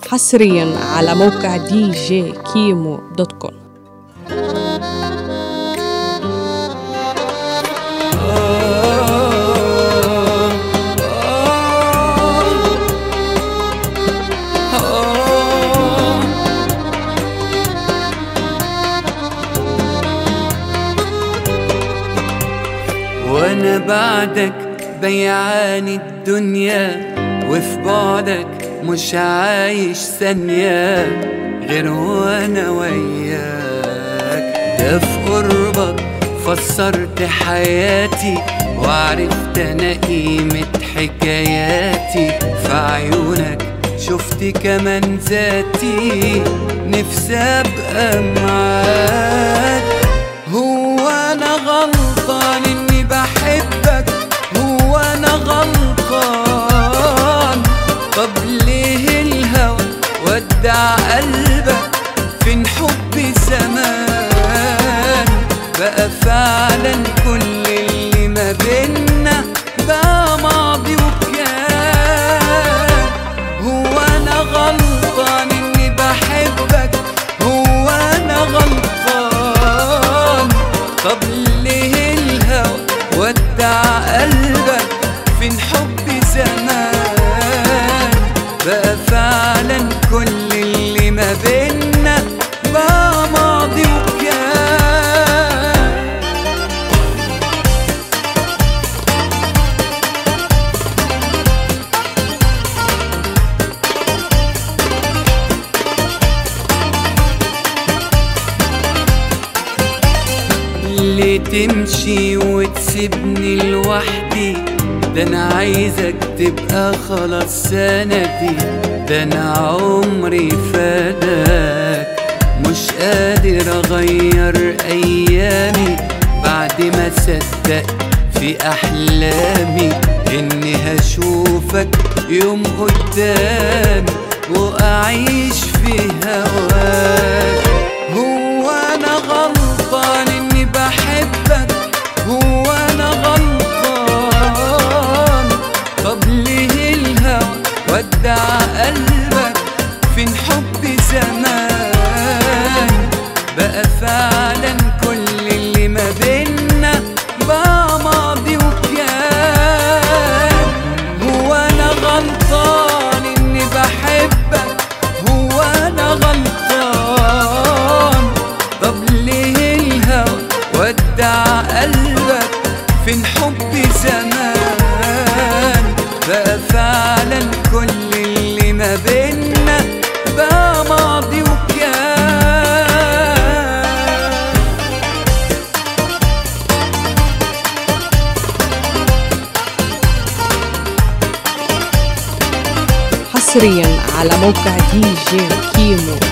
حصريا على موقع دي جي كيمو دوت كوم وانا بعدك بيعان الدنيا وفي بعدك مش عايش ثانية غير وانا وياك ده في قربك فسرت حياتي وعرفت انا قيمة حكاياتي في عيونك شفت كمان ذاتي نفسي ابقى معاك هو انا غلطان اني بحبك هو انا غلطان طب ليه الهوى ودع قلبك فين حبي زمان بقى فعلا كل اللي ما بينا بقى ماضي وكان هو انا غلطان اني بحبك هو انا غلطان طب ليه الهوى ودع قلبك فين حبي زمان بقى فعلا كل اللي ما بينا بقى ماضي وكان ليه تمشي وتسيبني لوحدي ده انا عايزك تبقى خلاص سندي ده انا عمري فداك مش قادر اغير ايامي بعد ما صدقت في احلامي اني هشوفك يوم قدامي واعيش في هواك هو انا غلطان اني بحبك هو انا غلطان طب ليه الهوى ودع قلبك فين حبي زمان بقى فعلا كل اللي ما بينا بقى ماضي وكان هو انا غلطان اني بحبك هو انا غلطان طب ليه الهوى ودع قلبك فين حبي زمان بقى فعلا كل اللي ما بينا بقى ماضي وكان حصريا على موقع دي جي كيمو